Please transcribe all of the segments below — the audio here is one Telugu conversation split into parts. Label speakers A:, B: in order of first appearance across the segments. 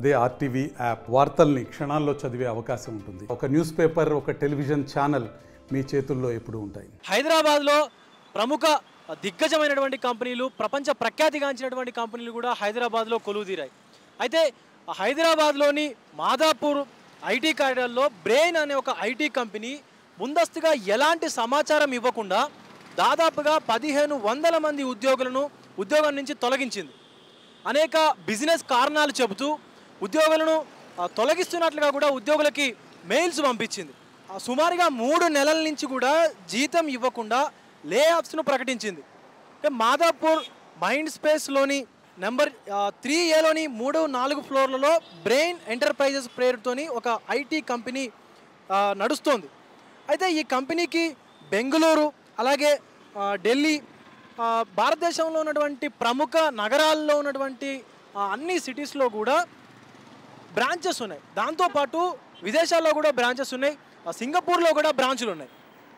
A: అదే ఆర్టీవీ యాప్ వార్తల్ని క్షణాల్లో చదివే అవకాశం ఉంటుంది ఒక న్యూస్ పేపర్ ఒక టెలివిజన్ ఛానల్ మీ చేతుల్లో ఎప్పుడూ ఉంటాయి
B: హైదరాబాద్లో ప్రముఖ దిగ్గజమైనటువంటి కంపెనీలు ప్రపంచ ప్రఖ్యాతిగాంచినటువంటి కంపెనీలు కూడా హైదరాబాద్లో కొలువుదీరాయి అయితే ఆ హైదరాబాద్లోని మాదాపూర్ ఐటీ కారిడార్లో బ్రెయిన్ అనే ఒక ఐటీ కంపెనీ ముందస్తుగా ఎలాంటి సమాచారం ఇవ్వకుండా దాదాపుగా పదిహేను వందల మంది ఉద్యోగులను ఉద్యోగం నుంచి తొలగించింది అనేక బిజినెస్ కారణాలు చెబుతూ ఉద్యోగులను ఆ, తొలగిస్తున్నట్లుగా కూడా ఉద్యోగులకి మెయిల్స్ పంపించింది ఆ, సుమారుగా మూడు నెలల నుంచి కూడా జీతం ఇవ్వకుండా లే ఆఫ్స్ను ప్రకటించింది అంటే మాదాపూర్ మైండ్ స్పేస్లోని నెంబర్ త్రీ ఏలోని మూడు నాలుగు ఫ్లోర్లలో బ్రెయిన్ ఎంటర్ప్రైజెస్ పేరుతోని ఒక ఐటీ కంపెనీ ఆ, నడుస్తోంది అయితే ఈ కంపెనీకి బెంగళూరు అలాగే ఆ, ఢిల్లీ ఆ, భారతదేశంలో ఉన్నటువంటి ప్రముఖ నగరాల్లో ఉన్నటువంటి ఆ, అన్ని సిటీస్లో కూడా బ్రాంచెస్ ఉన్నాయి దాంతోపాటు విదేశాల్లో కూడా బ్రాంచెస్ ఉన్నాయి ఆ, సింగపూర్లో కూడా బ్రాంచులు ఉన్నాయి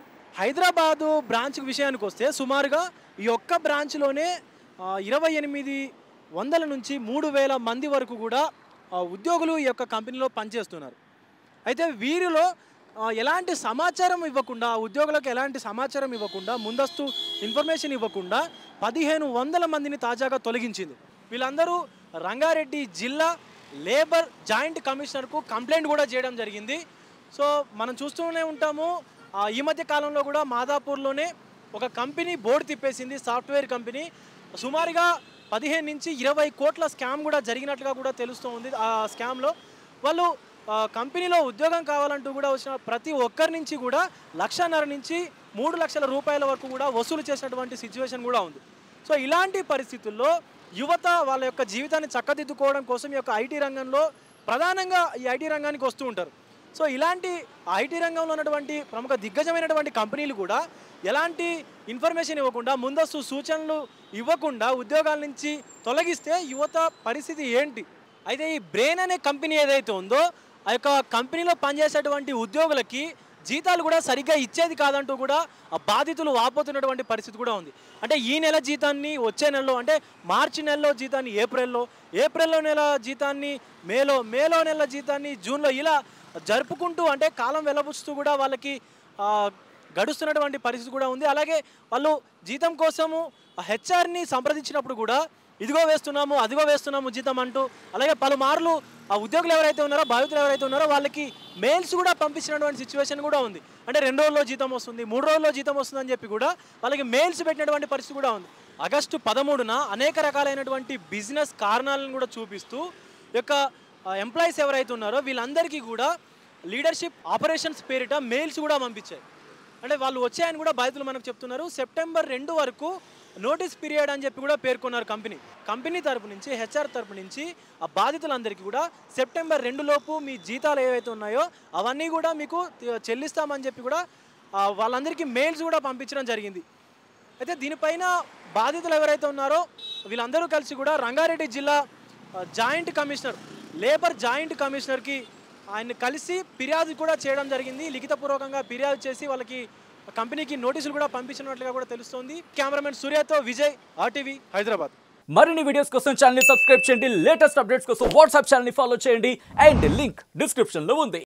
B: హైదరాబాదు బ్రాంచ్ విషయానికి వస్తే సుమారుగా ఈ ఒక్క బ్రాంచ్లోనే ఇరవై ఎనిమిది వందల నుంచి మూడు వేల మంది వరకు కూడా ఆ, ఉద్యోగులు ఈ యొక్క కంపెనీలో పనిచేస్తున్నారు అయితే వీరిలో ఆ, ఎలాంటి సమాచారం ఇవ్వకుండా ఉద్యోగులకు ఎలాంటి సమాచారం ఇవ్వకుండా ముందస్తు ఇన్ఫర్మేషన్ ఇవ్వకుండా పదిహేను వందల మందిని తాజాగా తొలగించింది వీళ్ళందరూ రంగారెడ్డి జిల్లా లేబర్ జాయింట్ కమిషనర్కు కంప్లైంట్ కూడా చేయడం జరిగింది సో మనం చూస్తూనే ఉంటాము ఆ, ఈ మధ్య కాలంలో కూడా మాదాపూర్లోనే ఒక కంపెనీ బోర్డు తిప్పేసింది సాఫ్ట్వేర్ కంపెనీ సుమారుగా పదిహేను నుంచి ఇరవై కోట్ల స్కామ్ కూడా జరిగినట్లుగా కూడా తెలుస్తూ ఉంది ఆ స్కామ్లో వాళ్ళు ఆ, కంపెనీలో ఉద్యోగం కావాలంటూ కూడా వచ్చిన ప్రతి ఒక్కరి నుంచి కూడా లక్షన్నర నుంచి మూడు లక్షల రూపాయల వరకు కూడా వసూలు చేసినటువంటి సిచ్యువేషన్ కూడా ఉంది సో ఇలాంటి పరిస్థితుల్లో యువత వాళ్ళ యొక్క జీవితాన్ని చక్కదిద్దుకోవడం కోసం ఈ యొక్క ఐటీ రంగంలో ప్రధానంగా ఈ ఐటీ రంగానికి వస్తూ ఉంటారు సో ఇలాంటి ఐటీ రంగంలో ఉన్నటువంటి ప్రముఖ దిగ్గజమైనటువంటి కంపెనీలు కూడా ఎలాంటి ఇన్ఫర్మేషన్ ఇవ్వకుండా ముందస్తు సూచనలు ఇవ్వకుండా ఉద్యోగాల నుంచి తొలగిస్తే యువత పరిస్థితి ఏంటి అయితే ఈ బ్రెయిన్ అనే కంపెనీ ఏదైతే ఉందో ఆ యొక్క కంపెనీలో పనిచేసేటువంటి ఉద్యోగులకి జీతాలు కూడా సరిగ్గా ఇచ్చేది కాదంటూ కూడా ఆ బాధితులు వాపోతున్నటువంటి పరిస్థితి కూడా ఉంది అంటే ఈ నెల జీతాన్ని వచ్చే నెలలో అంటే మార్చి నెలలో జీతాన్ని ఏప్రిల్లో ఏప్రిల్లో నెల జీతాన్ని మేలో మేలో నెల జీతాన్ని జూన్లో ఇలా జరుపుకుంటూ అంటే కాలం వెలబుస్తూ కూడా వాళ్ళకి ఆ, గడుస్తున్నటువంటి పరిస్థితి కూడా ఉంది అలాగే వాళ్ళు జీతం కోసము హెచ్ఆర్ని సంప్రదించినప్పుడు కూడా ఇదిగో వేస్తున్నాము అదిగో వేస్తున్నాము జీతం అంటూ అలాగే పలుమార్లు ఆ ఉద్యోగులు ఎవరైతే ఉన్నారో బాధితులు ఎవరైతే ఉన్నారో వాళ్ళకి మెయిల్స్ కూడా పంపించినటువంటి సిచ్యువేషన్ కూడా ఉంది అంటే రెండు రోజుల్లో జీతం వస్తుంది మూడు రోజుల్లో జీతం వస్తుంది అని చెప్పి కూడా వాళ్ళకి మెయిల్స్ పెట్టినటువంటి పరిస్థితి కూడా ఉంది ఆగస్టు పదమూడున అనేక రకాలైనటువంటి బిజినెస్ కారణాలను కూడా చూపిస్తూ ఈ యొక్క ఎంప్లాయీస్ ఎవరైతే ఉన్నారో వీళ్ళందరికీ కూడా లీడర్షిప్ ఆపరేషన్స్ పేరిట మెయిల్స్ కూడా పంపించాయి అంటే వాళ్ళు వచ్చాయని కూడా బాధితులు మనకు చెప్తున్నారు సెప్టెంబర్ రెండు వరకు నోటీస్ పీరియడ్ అని చెప్పి కూడా పేర్కొన్నారు కంపెనీ కంపెనీ తరపు నుంచి హెచ్ఆర్ తరపు నుంచి ఆ బాధితులందరికీ కూడా సెప్టెంబర్ రెండు లోపు మీ జీతాలు ఏవైతే ఉన్నాయో అవన్నీ కూడా మీకు తి- చెల్లిస్తామని చెప్పి కూడా ఆ, వాళ్ళందరికీ మెయిల్స్ కూడా పంపించడం జరిగింది అయితే దీనిపైన బాధితులు ఎవరైతే ఉన్నారో వీళ్ళందరూ కలిసి కూడా రంగారెడ్డి జిల్లా ఆ, జాయింట్ కమిషనర్ లేబర్ జాయింట్ కమిషనర్కి ఆయన కలిసి ఫిర్యాదు కూడా చేయడం జరిగింది లిఖితపూర్వకంగా ఫిర్యాదు చేసి వాళ్ళకి కంపెనీకి నోటీసులు కూడా పంపించినట్లుగా కూడా తెలుస్తోంది కెమెరామెన్ సూర్యతో విజయ్ ఆర్టీవీ హైదరాబాద్
C: మరిన్ని వీడియోస్ కోసం ఛానల్ సబ్స్క్రైబ్ చేయండి లేటెస్ట్ అప్డేట్స్ కోసం వాట్సాప్ ఛానల్ ఫాలో చేయండి అండ్ లింక్ డిస్క్రిప్షన్ లో ఉంది